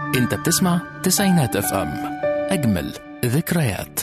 انت بتسمع تسعينات اف ام اجمل ذكريات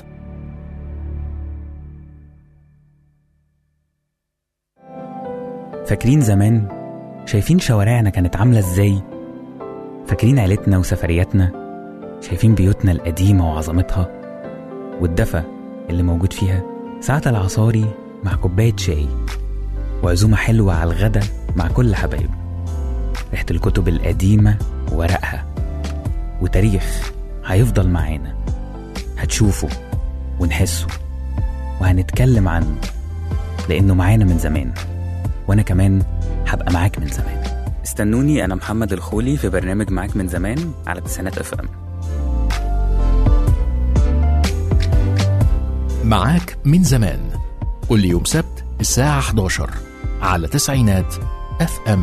فاكرين زمان شايفين شوارعنا كانت عاملة ازاي فاكرين عيلتنا وسفرياتنا شايفين بيوتنا القديمة وعظمتها والدفى اللي موجود فيها ساعة العصاري مع كوباية شاي وعزومة حلوة على الغدا مع كل حبايب ريحة الكتب القديمة وورقها وتاريخ هيفضل معانا هتشوفه ونحسه وهنتكلم عنه لأنه معانا من زمان وأنا كمان هبقى معاك من زمان استنوني أنا محمد الخولي في برنامج معاك من زمان على تسعينات اف ام معاك من زمان كل يوم سبت الساعة 11 على تسعينات اف ام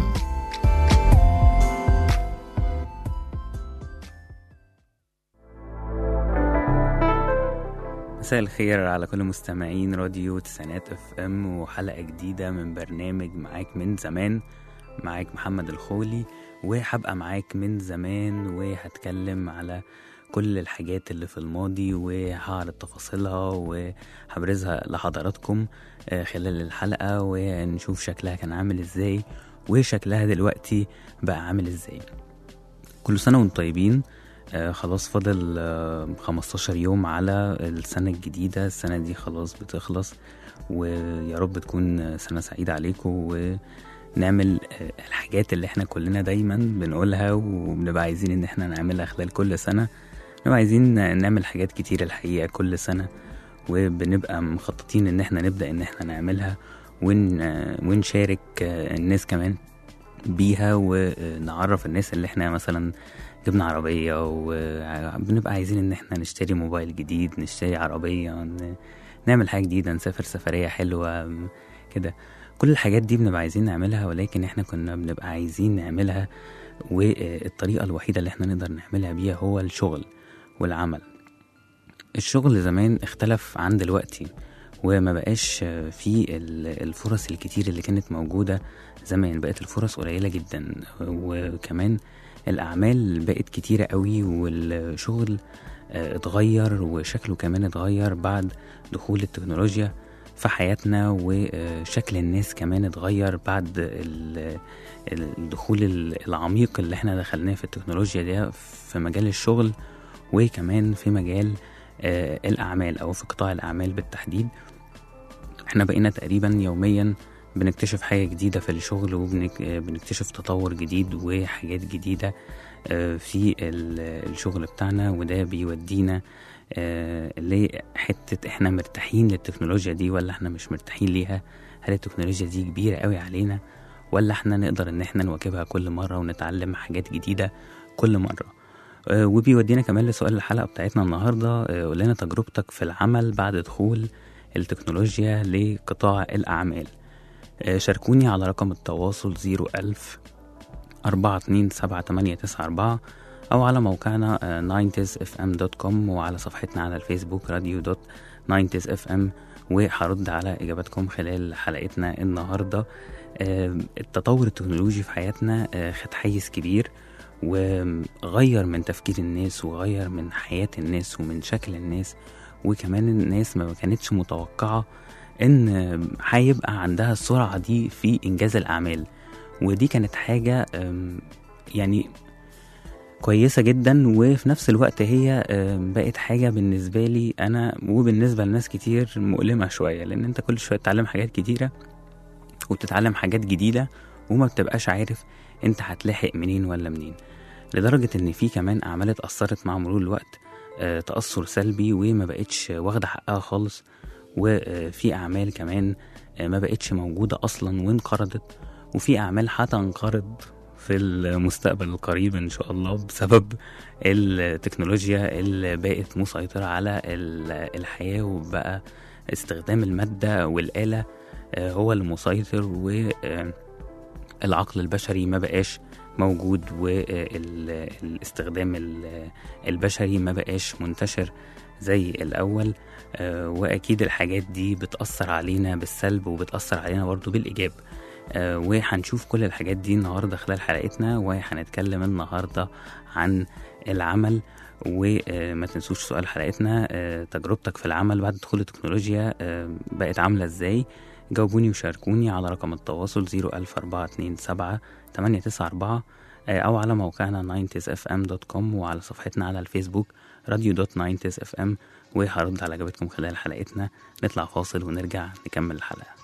مساء الخير على كل مستمعين راديو تسعينات اف ام وحلقة جديدة من برنامج معاك من زمان معاك محمد الخولي وهبقى معاك من زمان وهتكلم على كل الحاجات اللي في الماضي وهعرض تفاصيلها وهبرزها لحضراتكم آه، خلال الحلقة ونشوف شكلها كان عامل ازاي وشكلها دلوقتي بقى عامل ازاي كل سنة وانتم طيبين آه خلاص فاضل آه 15 يوم على السنة الجديدة السنة دي خلاص بتخلص ويا رب تكون سنة سعيدة عليكم ونعمل آه الحاجات اللي احنا كلنا دايما بنقولها وبنبقى عايزين ان احنا نعملها خلال كل سنة بنبقى عايزين نعمل حاجات كتير الحقيقة كل سنة وبنبقى مخططين ان احنا نبدأ ان احنا نعملها ون آه، ونشارك آه، الناس كمان بيها ونعرف الناس اللي احنا مثلا جبنا عربية وبنبقى عايزين ان احنا نشتري موبايل جديد نشتري عربية ن- نعمل حاجة جديدة نسافر سفرية حلوة م- كده كل الحاجات دي بنبقى عايزين نعملها ولكن احنا كنا بنبقى عايزين نعملها والطريقة الوحيدة اللي احنا نقدر نعملها بيها هو الشغل والعمل الشغل زمان اختلف عن دلوقتي وما بقاش في ال- الفرص الكتير اللي كانت موجودة زمان بقت الفرص قليلة جدا وكمان الأعمال بقت كتيرة قوي والشغل آه، اتغير وشكله كمان اتغير بعد دخول التكنولوجيا في حياتنا وشكل الناس كمان اتغير بعد ال- الدخول ال- العميق اللي احنا دخلناه في التكنولوجيا ده في مجال الشغل وكمان في مجال آه، الأعمال أو في قطاع الأعمال بالتحديد احنا بقينا تقريبا يوميا بنكتشف حاجة جديدة في الشغل وبنكتشف تطور جديد وحاجات جديدة آه، في ال- الشغل بتاعنا وده بيودينا آه، لحتة احنا مرتاحين للتكنولوجيا دي ولا احنا مش مرتاحين ليها هل التكنولوجيا دي كبيرة قوي علينا ولا احنا نقدر ان احنا نواكبها كل مرة ونتعلم حاجات جديدة كل مرة آه، وبيودينا كمان لسؤال الحلقة بتاعتنا النهاردة آه، قول لنا تجربتك في العمل بعد دخول التكنولوجيا لقطاع الأعمال آه، شاركوني على رقم التواصل 01000 427 أو على موقعنا 90sfm.com وعلى صفحتنا على الفيسبوك راديو دوت 90sfm وهرد على إجاباتكم خلال حلقتنا النهاردة آه، التطور التكنولوجي في حياتنا آه، خد حيز كبير وغير من تفكير الناس وغير من حياة الناس ومن شكل الناس وكمان الناس ما كانتش متوقعة ان هيبقى عندها السرعة دي في انجاز الاعمال ودي كانت حاجة أم، يعني كويسة جدا وفي نفس الوقت هي أم، بقت حاجة بالنسبة لي أنا وبالنسبة لناس كتير مؤلمة شوية لأن أنت كل شوية تتعلم حاجات كتيرة وبتتعلم حاجات جديدة وما بتبقاش عارف أنت هتلاحق منين ولا منين لدرجة إن في كمان أعمال اتأثرت مع مرور الوقت آه، تأثر سلبي وما بقتش واخدة حقها خالص وفي أعمال كمان آه، ما بقتش موجودة أصلا وانقرضت وفي أعمال هتنقرض في المستقبل القريب إن شاء الله بسبب التكنولوجيا اللي بقت مسيطرة على ال- الحياة وبقى استخدام المادة والآلة آه، هو المسيطر والعقل البشري ما بقاش موجود والاستخدام البشري ما بقاش منتشر زي الأول آه، وأكيد الحاجات دي بتأثر علينا بالسلب وبتأثر علينا برضو بالإيجاب آه، وهنشوف كل الحاجات دي النهارده خلال حلقتنا وهنتكلم النهارده عن العمل وما تنسوش سؤال حلقتنا آه، تجربتك في العمل بعد دخول التكنولوجيا آه، بقت عاملة ازاي جاوبوني وشاركوني على رقم التواصل 00427 894 آه، أو على موقعنا 90sfm.com وعلى صفحتنا على الفيسبوك راديو دوت 90sfm وهرد على إجابتكم خلال حلقتنا نطلع فاصل ونرجع نكمل الحلقة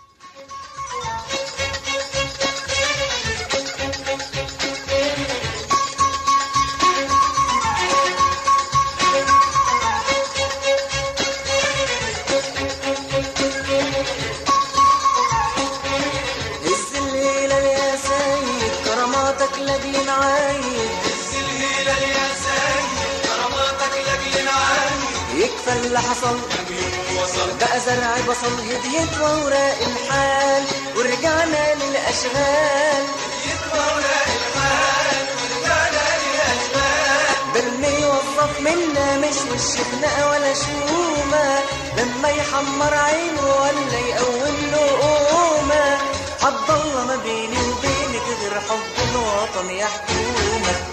هز الهلال يا سيد كراماتك لاجل نعايد هز الهلال يا سيد كراماتك لاجل نعايد يكفى اللي حصل بقى زرع بصل هديت واوراق الحال ورجعنا للاشغال هديت واوراق الحال ورجعنا للاشغال بالمي يوظف منا مش وش خناقه ولا شومه لما يحمر عينه ولا يقوم له قومه حد الله ما بيني وبينك غير حب الوطن يا حكومه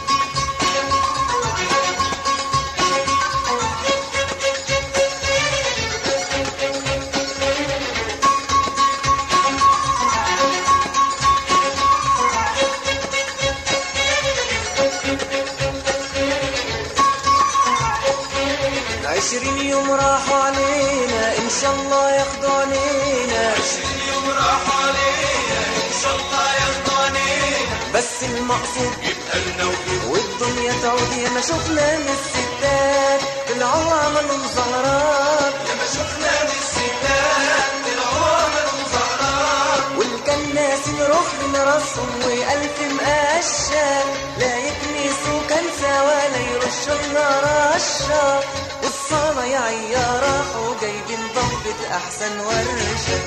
عشرين يوم راحوا علينا ان شاء الله ياخدوا علينا عشرين يوم راحوا علينا ان شاء الله ياخدوا علينا بس المقصود يبقى لنا والدنيا تعود يا ما شفنا من الستات طلعوا عملوا مظاهرات يا ما شفنا من الستات طلعوا عملوا مظاهرات والكناسين رخن راسهم والف مقشة لا يكنسوا كنسة ولا يرشوا لنا رشة والصنايعية راحوا جايبين ضبة أحسن ورشة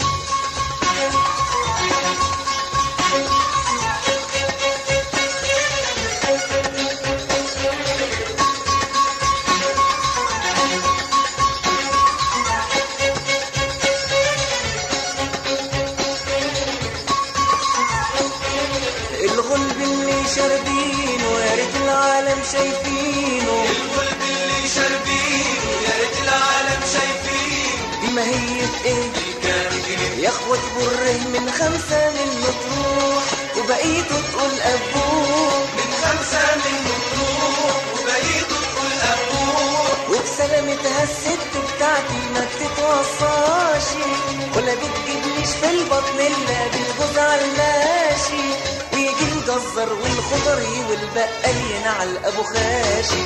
الغلب اللي شاربينه يا ريت العالم شايفينه الغلب اللي شاربينه يا ريت العالم شايفينه دي ما هي ايه يا اخوة بره من خمسة من مطروح وبقيتوا تقول ابوه من خمسة من مطروح وبقيتوا تقول ابوه وبسلامتها الست بتاعتي ما بتتوصاش ولا بتجيبليش في البطن الا بالجوز على الماشي ويجي الجزر والخضري والبقال ينعل ابو خاشي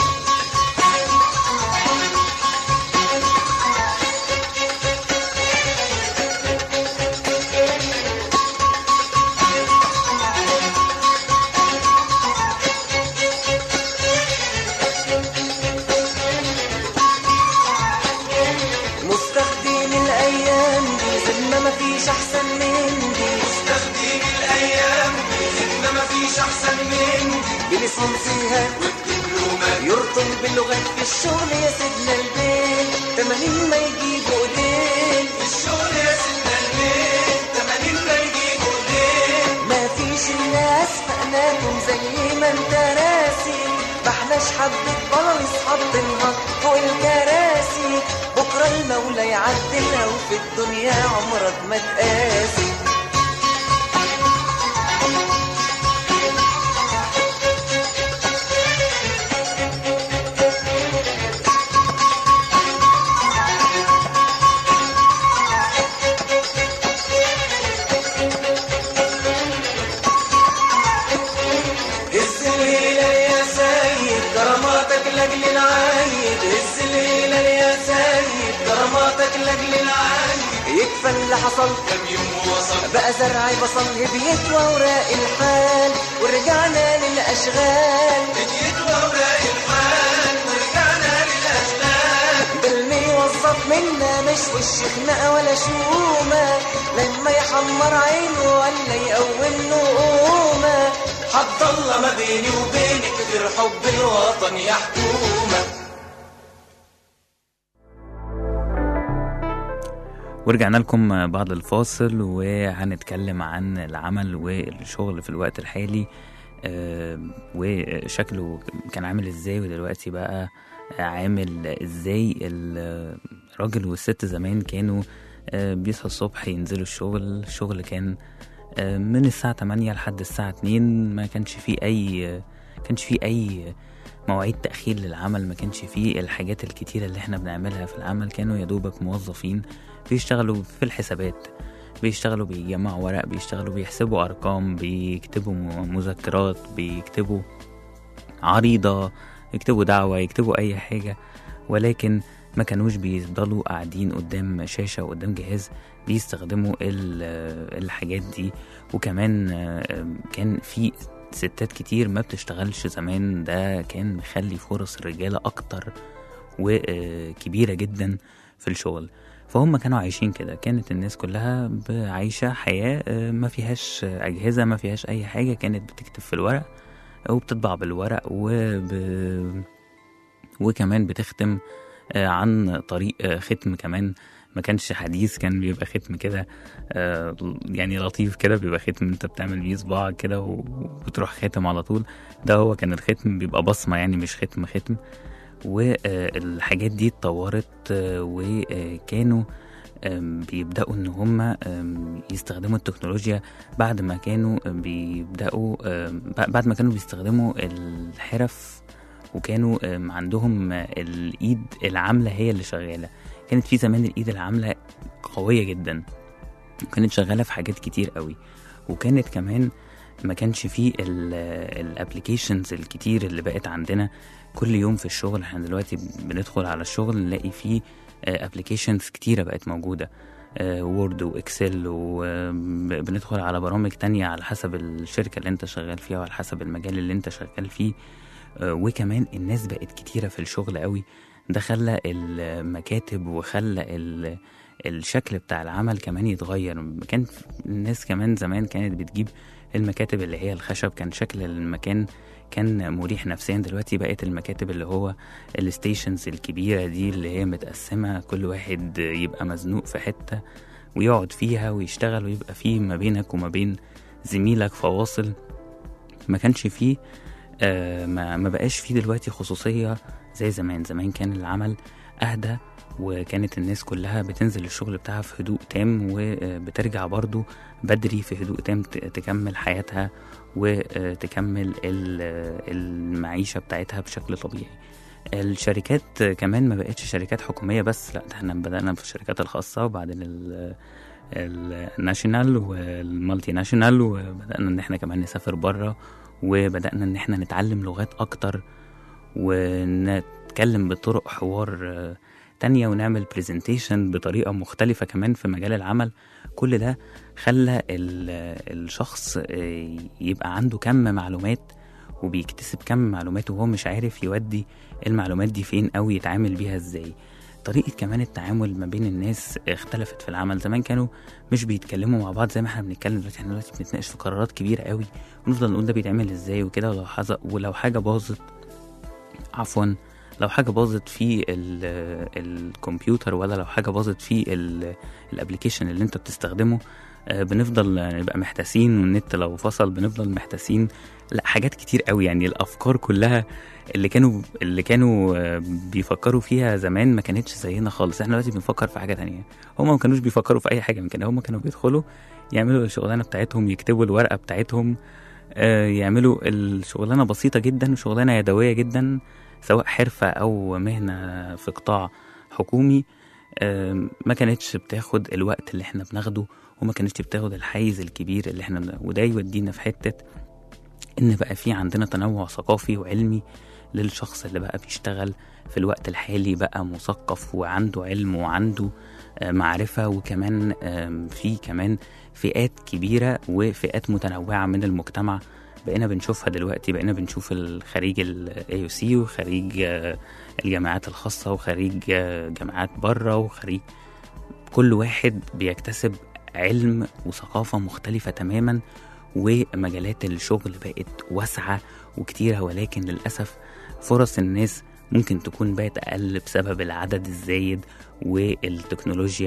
مستخدم الايام دي زي ما فيش احسن من دي مستخدم الايام دي زي ما فيش احسن من دي بليسانسها والدبلومات يرطل باللغات في الشغل يا سيدنا البيت تمانين ما يجيبوا ايدين في الشغل يا سيدنا البيت تمانين ما يجيبوا ايدين ما فيش الناس فقناهم زي ما انت راسي بحناش حبة بلس حاطينها فوق الكراسي بكرة المولى يعدلها وفي الدنيا عمرك ما تقاسي هز الهلال يا سيد كراماتك لاجل العايد هز الهلال يا سيد كراماتك لاجل العايد يكفى اللي حصل كم يوم وصل بقى زرع بصل هديت واوراق الحال ورجعنا للاشغال هديت واوراق الحال ورجعنا للاشغال بالمي يوظف منا مش وش خناقه ولا شومه لما يحمر عينه ولا يقوم له قومه حد الله ما بيني وبينك غير حب الوطن يا حكومه ورجعنا لكم بعد الفاصل وهنتكلم عن العمل والشغل في الوقت الحالي آه، وشكله كان عامل ازاي ودلوقتي بقى عامل ازاي الراجل والست زمان كانوا آه، بيصحوا الصبح ينزلوا الشغل الشغل كان آه، من الساعة 8 لحد الساعة 2 ما كانش فيه أي كانش فيه أي مواعيد تأخير للعمل ما كانش فيه الحاجات الكتيرة اللي احنا بنعملها في العمل كانوا يا دوبك موظفين بيشتغلوا في الحسابات بيشتغلوا بيجمعوا ورق بيشتغلوا بيحسبوا أرقام بيكتبوا م- مذكرات بيكتبوا عريضة يكتبوا دعوة يكتبوا أي حاجة ولكن ما كانوش بيفضلوا قاعدين قدام شاشة وقدام جهاز بيستخدموا ال- الحاجات دي وكمان آه، كان في ستات كتير ما بتشتغلش زمان ده كان مخلي فرص الرجالة أكتر وكبيرة جدا في الشغل فهم كانوا عايشين كده كانت الناس كلها ب- عايشة حياة آه، ما فيهاش أجهزة ما فيهاش أي حاجة كانت بتكتب في الورق وبتطبع بالورق وب... وكمان بتختم آه، عن طريق آه، ختم كمان ما كانش حديث كان بيبقى ختم كده آه، يعني لطيف كده بيبقى ختم انت بتعمل بيه صباعك كده و- وبتروح ختم على طول ده هو كان الختم بيبقى بصمة يعني مش ختم ختم والحاجات دي اتطورت آه، وكانوا آم، بيبدأوا إن هم آم، يستخدموا التكنولوجيا بعد ما كانوا بيبدأوا آم، ب- بعد ما كانوا بيستخدموا الحرف وكانوا آم، عندهم آه، الإيد العاملة هي اللي شغالة كانت في زمان الإيد العاملة قوية جدا وكانت شغالة في حاجات كتير قوي وكانت كمان ما كانش فيه الابلكيشنز الكتير اللي بقت عندنا كل يوم في الشغل احنا دلوقتي بندخل على الشغل نلاقي فيه ابلكيشنز كتيرة بقت موجودة وورد واكسل وبندخل على برامج تانية على حسب الشركة اللي انت شغال فيها وعلى حسب المجال اللي انت شغال فيه آه، وكمان الناس بقت كتيرة في الشغل قوي ده خلى المكاتب وخلى ال- الشكل بتاع العمل كمان يتغير كان الناس كمان زمان كانت بتجيب المكاتب اللي هي الخشب كان شكل المكان كان مريح نفسيا دلوقتي بقت المكاتب اللي هو الستيشنز الكبيرة دي اللي هي متقسمة كل واحد يبقى مزنوق في حتة ويقعد فيها ويشتغل ويبقى فيه ما بينك وما بين زميلك فواصل ما كانش فيه آه ما, ما بقاش فيه دلوقتي خصوصية زي زمان زمان كان العمل أهدى وكانت الناس كلها بتنزل الشغل بتاعها في هدوء تام وبترجع برضو بدري في هدوء تام ت- تكمل حياتها وتكمل ال- المعيشة بتاعتها بشكل طبيعي الشركات كمان ما بقتش شركات حكومية بس لا ده احنا بدأنا في الشركات الخاصة وبعدين ال- الناشونال والمالتي ناشونال وبدأنا ان احنا كمان نسافر بره وبدأنا ان احنا نتعلم لغات اكتر ونتكلم بطرق حوار آه، تانية ونعمل برزنتيشن بطريقة مختلفة كمان في مجال العمل كل ده خلى ال- الشخص آه، يبقى عنده كم معلومات وبيكتسب كم معلومات وهو مش عارف يودي المعلومات دي فين أو يتعامل بيها ازاي طريقة كمان التعامل ما بين الناس اختلفت في العمل زمان كانوا مش بيتكلموا مع بعض زي ما احنا بنتكلم دلوقتي احنا دلوقتي بنتناقش في قرارات كبيرة قوي ونفضل نقول ده بيتعمل ازاي وكده ولو حاجة ولو حاجة باظت عفوا لو حاجة باظت في ال- الكمبيوتر ولا لو حاجة باظت في الابلكيشن اللي انت بتستخدمه آه، بنفضل نبقى محتاسين والنت لو فصل بنفضل محتاسين لا حاجات كتير قوي يعني الافكار كلها اللي كانوا اللي كانوا آه، بيفكروا فيها زمان ما كانتش زينا خالص احنا دلوقتي بنفكر في حاجه تانية هما ما كانوش بيفكروا في اي حاجه من كده هما كانوا بيدخلوا يعملوا الشغلانه بتاعتهم يكتبوا الورقه بتاعتهم آه، يعملوا الشغلانه بسيطه جدا شغلانه يدويه جدا سواء حرفه او مهنه في قطاع حكومي آم، ما كانتش بتاخد الوقت اللي احنا بناخده وما كانتش بتاخد الحيز الكبير اللي احنا بن- وده يودينا في حته ان بقى في عندنا تنوع ثقافي وعلمي للشخص اللي بقى بيشتغل في الوقت الحالي بقى مثقف وعنده علم وعنده آه، معرفة وكمان آم، في كمان فئات كبيرة وفئات متنوعة من المجتمع بقينا بنشوفها دلوقتي بقينا بنشوف الخريج ال AUC وخريج آه، الجامعات الخاصة وخريج آه، جامعات بره وخريج كل واحد بيكتسب علم وثقافة مختلفة تماما ومجالات الشغل بقت واسعة وكتيرة ولكن للأسف فرص الناس ممكن تكون بقت أقل بسبب العدد الزايد والتكنولوجيا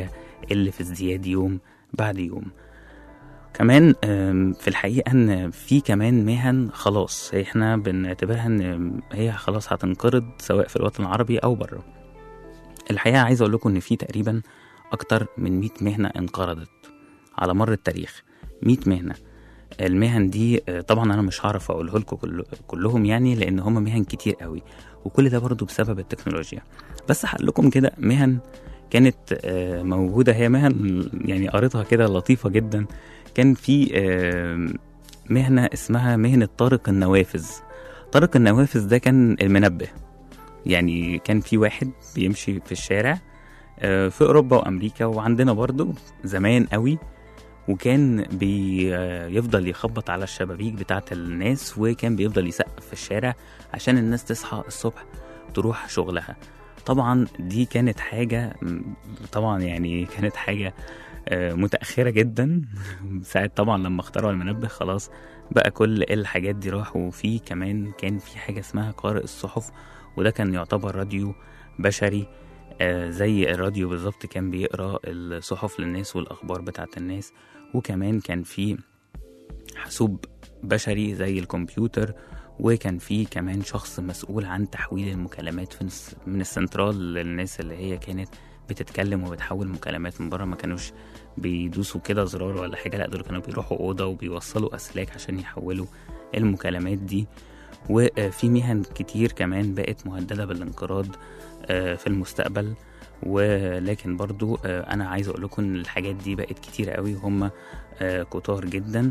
اللي في ازدياد يوم بعد يوم كمان آم، في الحقيقة ان في كمان مهن خلاص احنا بنعتبرها ان هي خلاص هتنقرض سواء في الوطن العربي او بره الحقيقة عايز اقول لكم ان في تقريبا اكتر من 100 مهنة انقرضت على مر التاريخ 100 مهنة المهن دي آه، طبعا انا مش هعرف اقوله لكم كل- كلهم يعني لان هم مهن كتير قوي وكل ده برضو بسبب التكنولوجيا بس هقول لكم كده مهن كانت آه، موجودة هي مهن يعني قريتها كده لطيفة جدا كان في آه، مهنة اسمها مهنة طارق النوافذ طارق النوافذ ده كان المنبه يعني كان في واحد بيمشي في الشارع آه، في أوروبا وأمريكا وعندنا برضو زمان قوي وكان بيفضل يخبط على الشبابيك بتاعت الناس وكان بيفضل يسقف في الشارع عشان الناس تصحى الصبح تروح شغلها طبعا دي كانت حاجة م، طبعا يعني كانت حاجة آه، متأخرة جدا ساعة طبعا لما اخترعوا المنبه خلاص بقى كل الحاجات دي راح وفي كمان كان في حاجة اسمها قارئ الصحف وده كان يعتبر راديو بشري آه، زي الراديو بالظبط كان بيقرا الصحف للناس والاخبار بتاعت الناس وكمان كان في حاسوب بشري زي الكمبيوتر وكان في كمان شخص مسؤول عن تحويل المكالمات في الس- من السنترال للناس اللي هي كانت بتتكلم وبتحول مكالمات من بره ما كانوش بيدوسوا كده زرار ولا حاجه لا دول كانوا بيروحوا اوضه وبيوصلوا اسلاك عشان يحولوا المكالمات دي وفي مهن كتير كمان بقت مهدده بالانقراض آه، في المستقبل ولكن برضو آه، انا عايز اقول لكم ان الحاجات دي بقت كتير قوي وهم آه، كتار جدا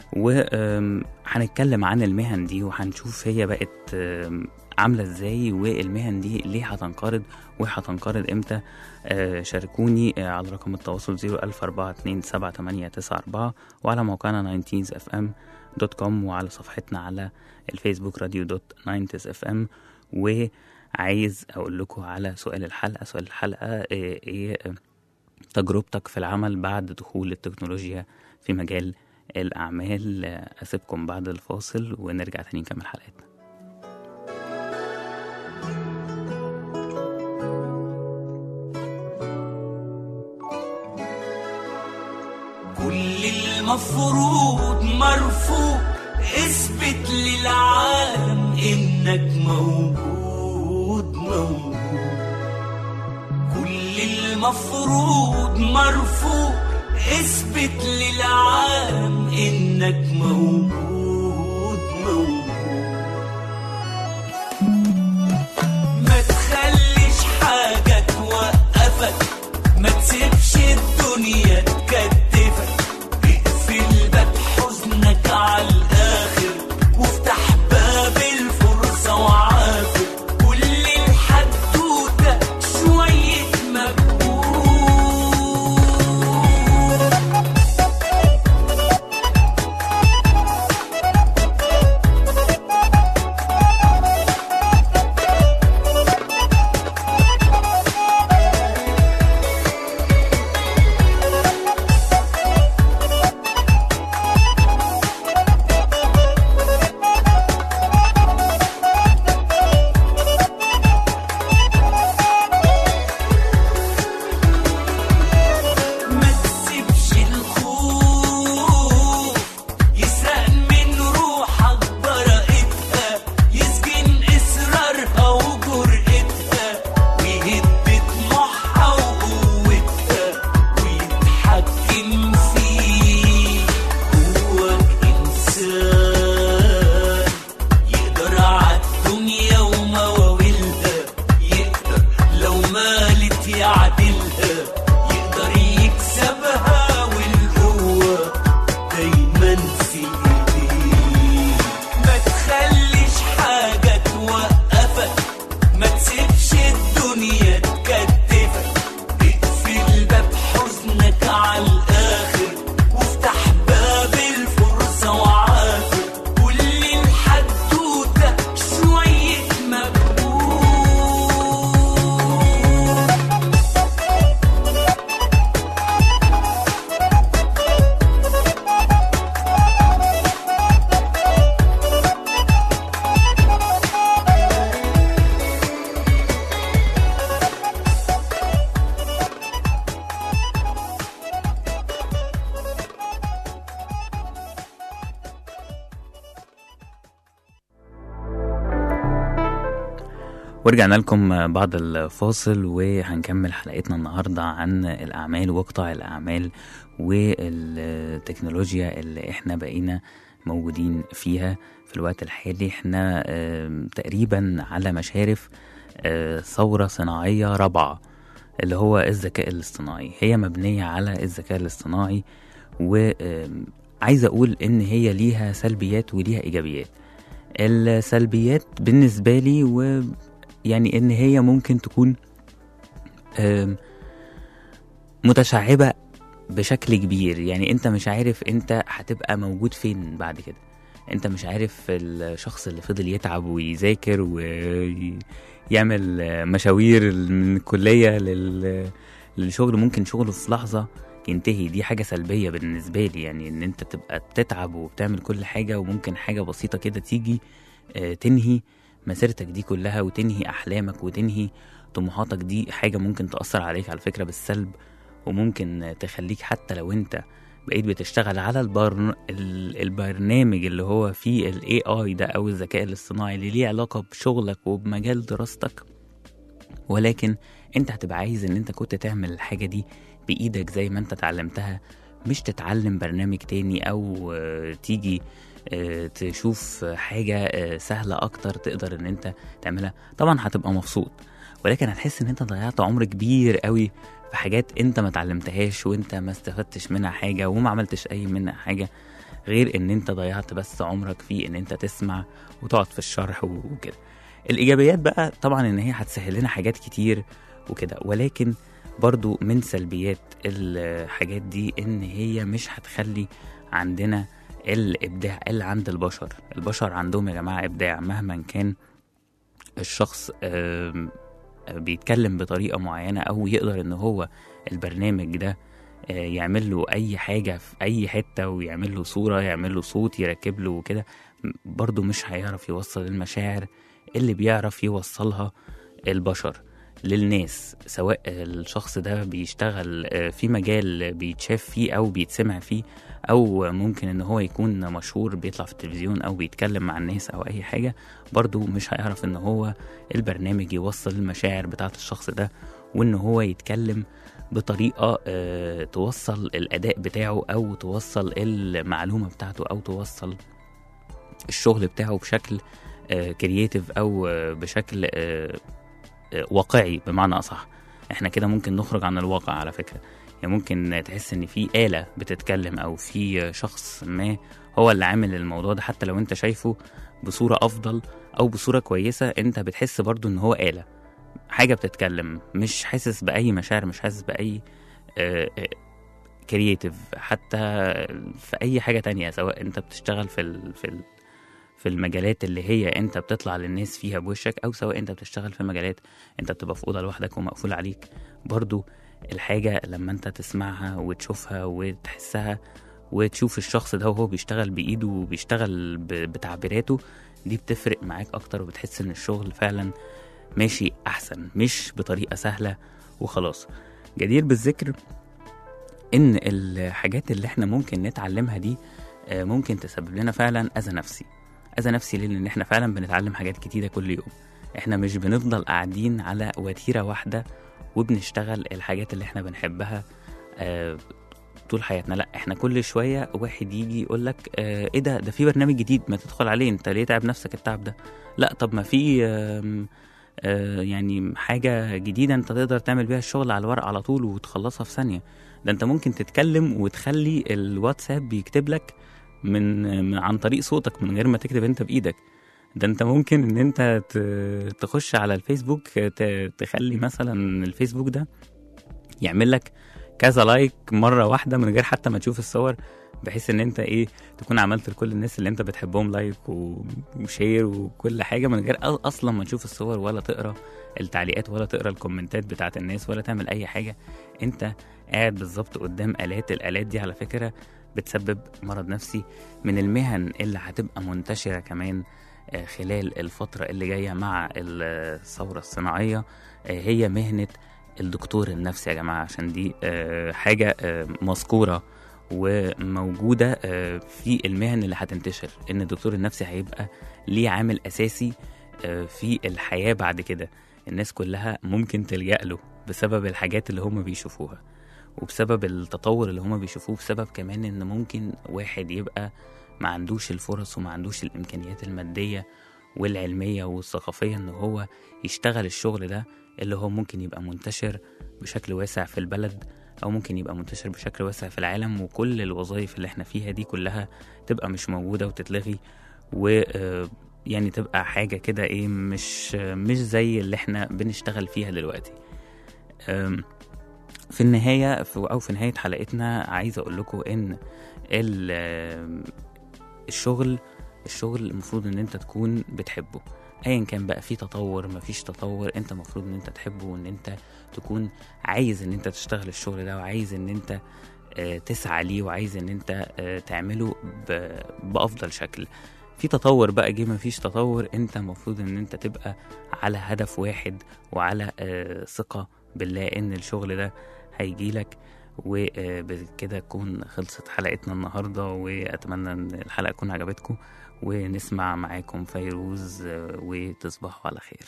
وهنتكلم عن المهن دي وهنشوف هي بقت آم، عاملة ازاي والمهن دي ليه هتنقرض وهتنقرض امتى آه، شاركوني آه، على رقم التواصل 014278894 وعلى موقعنا 19fm دوت كوم وعلى صفحتنا على الفيسبوك راديو دوت 90fm وعايز اقول لكم على سؤال الحلقة سؤال الحلقة آه، ايه آه، تجربتك في العمل بعد دخول التكنولوجيا في مجال الأعمال آه، أسيبكم بعد الفاصل ونرجع تاني نكمل حلقتنا كل المفروض مرفوض اثبت للعالم انك موجود موجود كل المفروض مرفوض اثبت للعالم انك موجود موجود ما تخليش حاجة توقفك ما تسيبش الدنيا تكتفك اقفل باب حزنك على الآخر وافتح باب الفرصة وعافر كل الحدوتة شوية مجهود ورجعنا لكم بعد الفاصل وهنكمل حلقتنا النهاردة عن الأعمال وقطاع الأعمال والتكنولوجيا اللي احنا بقينا موجودين فيها في الوقت الحالي احنا آم، تقريبا على مشارف آه، ثورة صناعية رابعة اللي هو الذكاء الاصطناعي هي مبنية على الذكاء الاصطناعي وعايز أقول إن هي ليها سلبيات وليها إيجابيات السلبيات بالنسبة لي و يعني ان هي ممكن تكون آم، متشعبة بشكل كبير يعني انت مش عارف انت هتبقى موجود فين بعد كده انت مش عارف الشخص اللي فضل يتعب ويذاكر ويعمل مشاوير من الكلية لل... للشغل ممكن شغله في لحظة ينتهي دي حاجة سلبية بالنسبة لي يعني ان انت تبقى بتتعب وبتعمل كل حاجة وممكن حاجة بسيطة كده تيجي آه، تنهي مسيرتك دي كلها وتنهي احلامك وتنهي طموحاتك دي حاجه ممكن تاثر عليك على فكره بالسلب وممكن تخليك حتى لو انت بقيت بتشتغل على البرن... ال- البرنامج اللي هو فيه الاي اي ده او الذكاء الاصطناعي اللي ليه علاقه بشغلك وبمجال دراستك ولكن انت هتبقى عايز ان انت كنت تعمل الحاجه دي بايدك زي ما انت اتعلمتها مش تتعلم برنامج تاني او آه، تيجي آه، تشوف حاجة آه، سهلة أكتر تقدر إن أنت تعملها طبعا هتبقى مبسوط ولكن هتحس إن أنت ضيعت عمر كبير قوي في حاجات أنت ما اتعلمتهاش وأنت ما استفدتش منها حاجة وما عملتش أي منها حاجة غير إن أنت ضيعت بس عمرك في إن أنت تسمع وتقعد في الشرح وكده الإيجابيات بقى طبعا إن هي هتسهل لنا حاجات كتير وكده ولكن برضو من سلبيات الحاجات دي إن هي مش هتخلي عندنا الابداع اللي عند البشر البشر عندهم يا جماعه ابداع مهما كان الشخص آم، بيتكلم بطريقه معينه او يقدر ان هو البرنامج ده آه، يعمل له اي حاجه في اي حته ويعمل له صوره يعمل له صوت يركب له وكده برضه مش هيعرف يوصل المشاعر اللي بيعرف يوصلها البشر للناس سواء الشخص ده بيشتغل آه، في مجال بيتشاف فيه او بيتسمع فيه او ممكن ان هو يكون مشهور بيطلع في التلفزيون او بيتكلم مع الناس او اي حاجه برضو مش هيعرف ان هو البرنامج يوصل المشاعر بتاعه الشخص ده وان هو يتكلم بطريقه آه، توصل الاداء بتاعه او توصل المعلومه بتاعته او توصل الشغل بتاعه بشكل كرييتيف او آه، بشكل آه، آه، واقعي بمعنى اصح احنا كده ممكن نخرج عن الواقع على فكره يعني ممكن تحس ان في آلة بتتكلم او في شخص ما هو اللي عامل الموضوع ده حتى لو انت شايفه بصورة افضل او بصورة كويسة انت بتحس برضو ان هو آلة حاجة بتتكلم مش حاسس بأي مشاعر مش حاسس بأي كرييتيف حتى في اي حاجة تانية سواء انت بتشتغل في ال في ال في المجالات اللي هي انت بتطلع للناس فيها بوشك او سواء انت بتشتغل في مجالات انت بتبقى في اوضه لوحدك ومقفول عليك برضو الحاجة لما انت تسمعها وتشوفها وتحسها وتشوف الشخص ده وهو بيشتغل بإيده وبيشتغل ب- بتعبيراته دي بتفرق معاك أكتر وبتحس إن الشغل فعلا ماشي أحسن مش بطريقة سهلة وخلاص جدير بالذكر إن الحاجات اللي احنا ممكن نتعلمها دي آه، ممكن تسبب لنا فعلا أذى نفسي أذى نفسي ليه؟ لأن احنا فعلا بنتعلم حاجات كتيرة كل يوم احنا مش بنفضل قاعدين على وتيرة واحدة وبنشتغل الحاجات اللي احنا بنحبها آه طول حياتنا لا احنا كل شويه واحد يجي يقول لك آه ايه ده ده في برنامج جديد ما تدخل عليه انت ليه تعب نفسك التعب ده لا طب ما في آم، آه يعني حاجه جديده انت تقدر تعمل بيها الشغل على الورق على طول وتخلصها في ثانيه ده انت ممكن تتكلم وتخلي الواتساب بيكتب لك من, من عن طريق صوتك من غير ما تكتب انت بايدك ده انت ممكن ان انت ت- تخش على الفيسبوك ت- تخلي مثلا الفيسبوك ده يعمل لك كذا لايك مره واحده من غير حتى ما تشوف الصور بحيث ان انت ايه تكون عملت لكل الناس اللي انت بتحبهم لايك و- وشير وكل حاجه من غير أ- اصلا ما تشوف الصور ولا تقرا التعليقات ولا تقرا الكومنتات بتاعت الناس ولا تعمل اي حاجه انت قاعد بالظبط قدام الات الالات دي على فكره بتسبب مرض نفسي من المهن اللي هتبقى منتشره كمان آه، خلال الفتره اللي جايه مع الثوره الصناعيه آه، هي مهنه الدكتور النفسي يا جماعه عشان دي آه، حاجه آه، مذكوره وموجوده آه، في المهن اللي هتنتشر ان الدكتور النفسي هيبقى ليه عامل اساسي آه، في الحياة بعد كده الناس كلها ممكن تلجأ له بسبب الحاجات اللي هم بيشوفوها وبسبب التطور اللي هم بيشوفوه بسبب كمان ان ممكن واحد يبقى ما عندوش الفرص وما عندوش الامكانيات المادية والعلمية والثقافية ان هو يشتغل الشغل ده اللي هو ممكن يبقى منتشر بشكل واسع في البلد او ممكن يبقى منتشر بشكل واسع في العالم وكل الوظائف اللي احنا فيها دي كلها تبقى مش موجودة وتتلغي و آه، يعني تبقى حاجة كده ايه مش مش زي اللي احنا بنشتغل فيها دلوقتي أم، في النهاية في أو في نهاية حلقتنا عايز أقول لكم إن ال- آم، الشغل الشغل المفروض إن أنت تكون بتحبه أيا كان بقى في تطور مفيش تطور أنت المفروض إن أنت تحبه وإن أنت تكون عايز إن أنت تشتغل الشغل ده وعايز إن أنت آه، تسعى ليه وعايز إن أنت آه، تعمله ب- بأفضل شكل في تطور بقى جه مفيش تطور انت المفروض ان انت تبقى على هدف واحد وعلى آه، ثقة بالله ان الشغل ده هيجيلك وبكده تكون خلصت حلقتنا النهاردة وأتمنى إن الحلقة تكون عجبتكم ونسمع معاكم فيروز آه، وتصبحوا على خير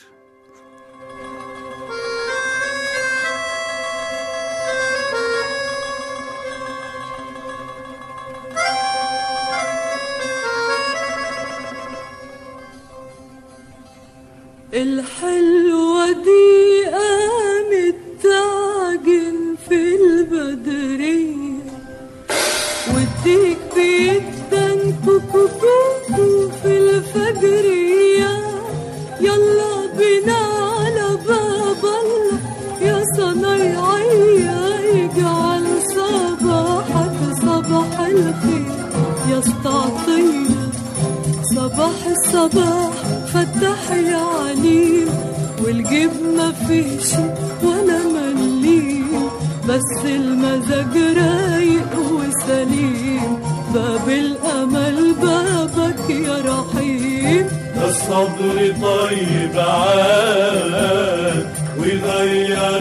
الحلوة دي قامت تعجن في البدرية والديك بيدن كوكو كوكو في الفجرية يلا بينا على باب الله يا صنايعية يجعل صباحك صباح الخير يا استعطية صباح الصباح فتح يا عليم والجيب ما فيش ولا مليم بس المزاج رايق وسليم باب الامل بابك يا رحيم الصبر طيب عاد ويغير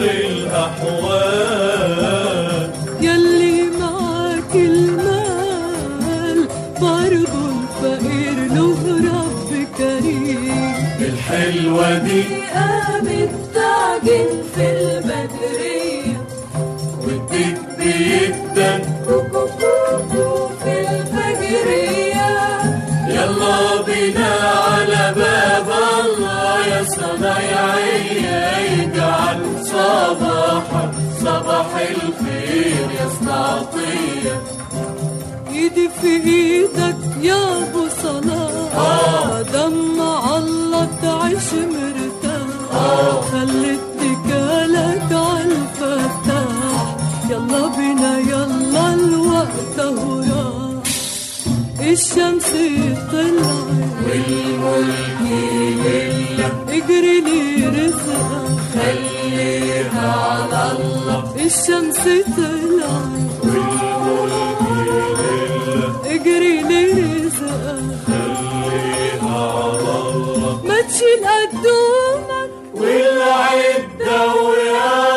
الأحوال يلي معاك المال برضو الفقير له رب كريم الحلوة دي قامت تعجن في البدرية والديك بيدن كوكو كوكو في الفجرية يلا بينا على باب الله يا صنايعية يجعل صباحك صباح الخير يا استعطية ايدي في ايدك يا ابو صلاح دمع الله تعيش مرتاح خلي اتكالك عالفتاح يلا بينا يلا الوقت اهو راح الشمس طلعت والملك لله اجري لي رزقك خليها على الله الشمس طلعت والملك لله اجري لي رزقك خليها على الله ما تشيل قدومك والعدة ويلا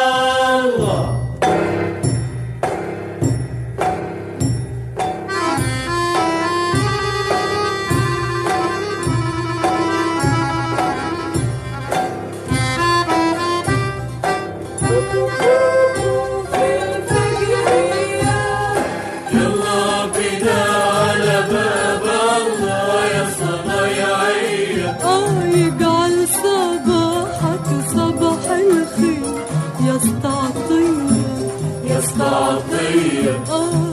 يلا بينا على باب الله يا صنايعية اه يجعل صباحك صباح الخير يا استعطية يا استعطية اه